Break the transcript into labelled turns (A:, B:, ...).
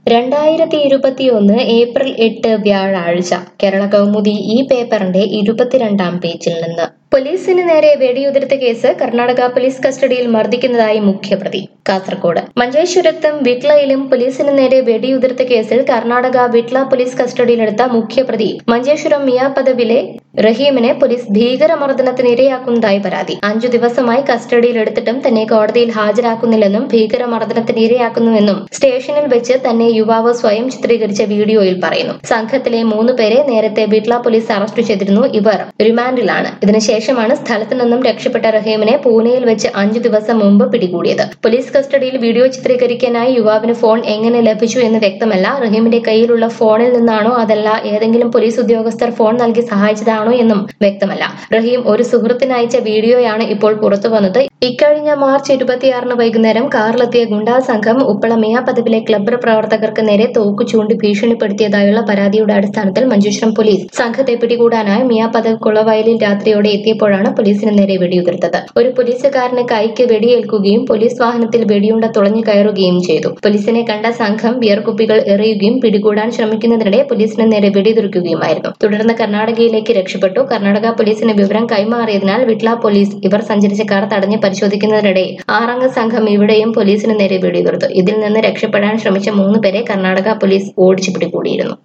A: രണ്ടായിരത്തി ഇരുപത്തിയൊന്ന് ഏപ്രിൽ എട്ട് വ്യാഴാഴ്ച കേരള കൗമുദി ഈ പേപ്പറിന്റെ ഇരുപത്തിരണ്ടാം പേജിൽ നിന്ന് പോലീസിന് നേരെ വെടിയുതിർത്ത കേസ് കർണാടക പോലീസ് കസ്റ്റഡിയിൽ മർദ്ദിക്കുന്നതായി മുഖ്യപ്രതി കാസർഗോഡ് മഞ്ചേശ്വരത്തും വിട്ലയിലും പോലീസിന് നേരെ വെടിയുതിർത്ത കേസിൽ കർണാടക വിട്ല പോലീസ് കസ്റ്റഡിയിലെടുത്ത മുഖ്യപ്രതി മഞ്ചേശ്വരം മിയാപദവിലെ റഹീമിനെ പോലീസ് ഭീകരമർദ്ദനത്തിന് ഇരയാക്കുന്നതായി പരാതി അഞ്ചു ദിവസമായി കസ്റ്റഡിയിലെടുത്തിട്ടും തന്നെ കോടതിയിൽ ഹാജരാക്കുന്നില്ലെന്നും ഭീകരമർദ്ദനത്തിന് ഇരയാക്കുന്നുവെന്നും സ്റ്റേഷനിൽ വെച്ച് തന്നെ യുവാവ് സ്വയം ചിത്രീകരിച്ച വീഡിയോയിൽ പറയുന്നു സംഘത്തിലെ മൂന്ന് പേരെ നേരത്തെ ബിട്ല പോലീസ് അറസ്റ്റ് ചെയ്തിരുന്നു ഇവർ റിമാൻഡിലാണ് ഇതിനുശേഷമാണ് സ്ഥലത്തു നിന്നും രക്ഷപ്പെട്ട റഹീമിനെ പൂനെയിൽ വെച്ച് അഞ്ചു ദിവസം മുമ്പ് പിടികൂടിയത് പോലീസ് കസ്റ്റഡിയിൽ വീഡിയോ ചിത്രീകരിക്കാനായി യുവാവിന് ഫോൺ എങ്ങനെ ലഭിച്ചു എന്ന് വ്യക്തമല്ല റഹീമിന്റെ കയ്യിലുള്ള ഫോണിൽ നിന്നാണോ അതല്ല ഏതെങ്കിലും പോലീസ് ഉദ്യോഗസ്ഥർ ഫോൺ നൽകി സഹായിച്ചതാണോ എന്നും വ്യക്തമല്ല റഹീം ഒരു സുഹൃത്തിന് അയച്ച വീഡിയോയാണ് ഇപ്പോൾ പുറത്തു വന്നത് ഇക്കഴിഞ്ഞ മാർച്ച് ഇരുപത്തിയാറിന് വൈകുന്നേരം കാറിലെത്തിയ ഗുണ്ടാ സംഘം ഉപ്പള മിയ പദവിലെ ക്ലബ്ബ് പ്രവർത്തകർക്ക് നേരെ തോക്ക് ചൂണ്ടി ഭീഷണിപ്പെടുത്തിയതായുള്ള പരാതിയുടെ അടിസ്ഥാനത്തിൽ മഞ്ചേശ്വരം പോലീസ് സംഘത്തെ പിടികൂടാനായി മിയ പദവ് കുളവയലിൽ രാത്രിയോടെ എത്തിയപ്പോഴാണ് പോലീസിന് നേരെ വെടിയുതിർത്തത് ഒരു പോലീസുകാരന് കൈക്ക് വെടിയേൽക്കുകയും പോലീസ് വാഹനത്തിൽ വെടിയുണ്ട തുളഞ്ഞു കയറുകയും ചെയ്തു പോലീസിനെ കണ്ട സംഘം ബിയർകുപ്പികൾ എറിയുകയും പിടികൂടാൻ ശ്രമിക്കുന്നതിനിടെ പോലീസിന് നേരെ വെടിയുതിർക്കുകയുമായിരുന്നു തുടർന്ന് കർണാടകയിലേക്ക് രക്ഷപ്പെട്ടു കർണാടക പോലീസിന് വിവരം കൈമാറിയതിനാൽ വിട്ല പോലീസ് ഇവർ സഞ്ചരിച്ച കാർ തടഞ്ഞ് പരിശോധിക്കുന്നതിനിടെ ആറംഗ സംഘം ഇവിടെയും പോലീസിന് നേരെ വെടിയുതിർത്തു ഇതിൽ നിന്ന് രക്ഷപ്പെടാൻ ശ്രമിച്ച മൂന്ന് പേരെ കർണാടക പോലീസ് ഓടിച്ചു പിടികൂടിയിരുന്നു